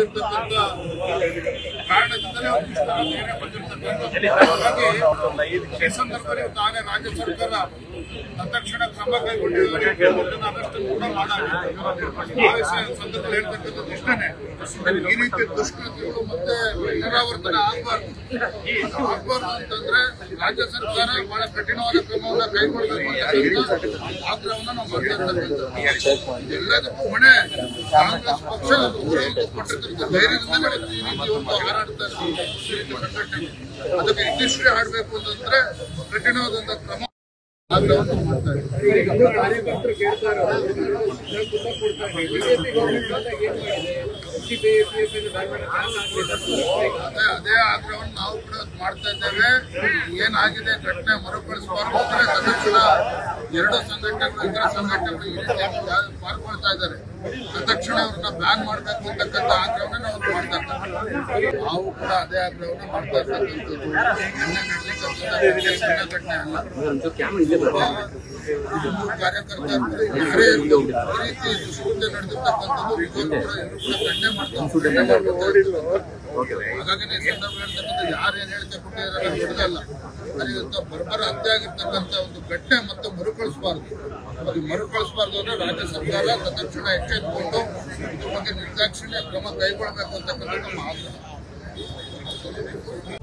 ಇಟ್ಕೊಂಡಿರ್ತಕ್ಕಂಥ ಕಾರಣದಿಂದಲೇ ಒಂದಿಷ್ಟು ಆಲೋಚನೆ ಬಂದಿರ್ತಕ್ಕಂಥದ್ದು ಹಾಗಾಗಿ ಈ ಸಂದರ್ಭದಲ್ಲಿ ನಾನೇ ರಾಜ್ಯ ಸರ್ಕಾರ ತತ್ಕ್ಷಣ ಕ್ರಮ ಕೈಗೊಂಡಿದ್ದಾರೆ ಅದಷ್ಟು ಕೂಡ ಮಾಡಾಗಿದೆ ಆ ವಿಷಯ ಸಂದರ್ಭದಲ್ಲಿ ಹೇಳ್ತಕ್ಕಂಥದ್ದು ಇಷ್ಟನೇ ಈ ರೀತಿ ದುಷ್ಕೃತ್ಯಗಳು ಮತ್ತೆ ಪುನರಾವರ್ತನೆ ಆಗಬಾರ್ದು ಆಗಬಾರ್ದು ಅಂತಂದ್ರೆ ರಾಜ್ಯ ಸರ್ಕಾರ ಬಹಳ ಕಠಿಣವಾದ ಕ್ರಮವನ್ನ ಕೈಗೊಳ್ಳಬೇಕು ಅಂತಕ್ಕಂಥ ಆಗ್ರಹವನ್ನ ನಾವು ಮಾಡ್ತಾ ಇರ್ತಕ್ಕಂಥದ್ದು ಎಲ್ಲದಕ್ಕೂ ಹೊಣೆ ಕಾಂಗ್ರೆಸ್ ಪಕ್ಷ ಕೊಟ್ಟಿರ್ತಕ್ಕಂಥ ಧೈರ್ಯದಿಂದಲೇ ಇವತ್ತು ಈ ರೀತಿ ಒಂದು ಹಾರಾಡ್ತಾ ಇರ್ತಕ್ಕಂಥ ಈ ರೀತಿ ಸಂಘಟನೆ ಅದಕ್ಕೆ ಇಂಡಸ್ಟ್ರಿ ಆಡಬೇಕು ಅಂತಂದ್ರೆ ಕಠಿಣವಾದಂತ ಕ್ರಮ ಆಗ್ರಹವನ್ನು ಮಾಡ್ತಾ ಇದ್ದೀವಿ ಇನ್ನೂ ಕಾರ್ಯಕರ್ತರು ಕೇಳ್ತಾ ಇರೋದು ತುಂಬ ಕೊಡ್ತಾರೆ ಬಿಜೆಪಿ ಗೌರ್ಮೆಂಟ್ ಆದಾಗ ಏನ್ ಮಾಡಿದೆ S P S P S ban ಅದೇ ಅದೇ ಆಗ್ರಹವನ್ನು ನಾವು ಕೂಡ ಮಾಡ್ತಾ ಇದ್ದೇವೆ ಏನಾಗಿದೆ ಘಟನೆ ಮರುಕಳಿಸಬಾರ್ದು ಅಂದ್ರೆ ತಕ್ಷಣ ಎರಡು ಸಂಘಟನೆಗಳು ಇತರ ಸಂಘಟನೆಗಳು ಈ ರೀತಿ ಪಾಲ್ಗೊಳ್ತಾ ಇದ್ದಾರೆ ತಕ್ಷಣ ಅವ್ರನ್ನ ಬ್ಯಾನ್ ಮಾಡಬೇಕು ಅಂತಕ್ಕಂಥ ಆಗ್ರಹವನ್ನ ನಾವು ಮಾಡ್ತಾ ಇದ್ದೇವೆ ನಾವು ಕೂಡ ಅದೇ ಆಗ್ರಹವನ್ನ ಮಾಡ್ತಾ ಇರ್ತಕ್ಕಂಥದ್ದು ನಿನ್ನೆ ನಡೆದಿರ್ತಕ್ಕಂಥ ಸಣ್ಣ ಘಟನೆ ಅಲ್ಲ ಹಿಂದೂ ಕಾರ್ಯಕರ್ತರು ಯಾರೇ ಇರ್ಲಿ, ಈ ರೀತಿ ದುಷ್ಕೃತ್ಯ ನಡೆದಿರ್ತಕ್ಕಂಥದ್ದು ಇವತ್ತು ಕೂಡ ಎಲ್ಲರೂ ಕೂಡ ಖಂಡನೆ ಮಾಡ್ತಾರೆ ಖಂಡನೆ ಮಾಡ್ತಾರೆ ಹಾಗಾಗಿ ಈ ಸಂದರ್ಭ ಹೇಳ್ತಕ್ಕಂಥ ಯಾರು ಏನ್ ಹೇಳಿಕೆ ಕೊಟ್ಟಿದ್ದಾರೆ ನಮ್ಗೆ ಗೊತ್ತಲ್ಲ ಆದರೆ ಇವತ್ತು ಬರ್ಬರ ಹತ್ಯೆ ಆಗಿರ್ತಕ್ಕಂಥ ಒಂದು ಘಟನೆ ಮತ್ತೆ ಮರುಕಳಿಸಬಾರ್ದು ಅದು ಮರುಕಳಿಸಬಾರ್ದು ಅಂದ್ರೆ ರಾಜ್ಯ ಸರ್ಕಾರ ತಕ್ಷಣ ಎಚ್ಚೆತ್ತುಕೊಂಡು ಇದ್ರ ಬಗ್ಗೆ ನಿರ್ದಾಕ್ಷಿಣ್ಯ ಕ್ರಮ ಕೈಗೊಳ್ಳಬೇಕು ಅಂತಕ್ಕಂಥ ನಮ್ಮ ಆಗ್ರಹ